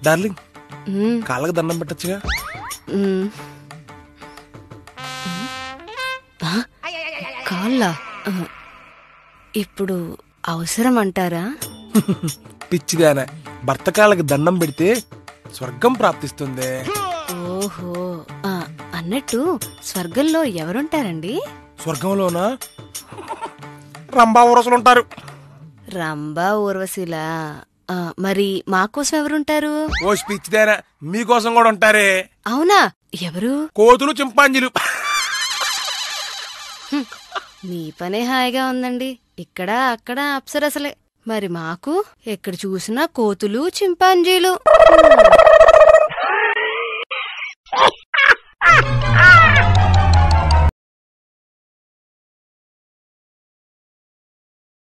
Darling మ్మ్, కాళ్ళకి దండం పెట్టచ్చుగా మ్మ్. ఆ, కాళ్ళ ఆ, ఇప్పుడు అవసరం అంటారా పిచ్చిదానా భర్త కాళ్ళకి దండం పెడితే స్వర్గం ప్రాప్తిస్తుంది ఓహో ఆ, అన్నట్టు స్వర్గంలో ఎవరుంటారండి స్వర్గంలోనా రంభా ఊరసులు ఉంటారు రంభా ఊర్వశిలా ఆ, మరి మా కోసం ఎవరుంటారు ఓ పిచ్చిదానా మీకోసం కూడా ఉంటారే అవునా ఎవరు కోతులు చింపాంజీలు మీ పనే హాయిగా ఉందండి ఇక్కడ అక్కడ అప్సరసలే మరి మాకు ఎక్కడ చూసినా కోతులు చింపాంజీలు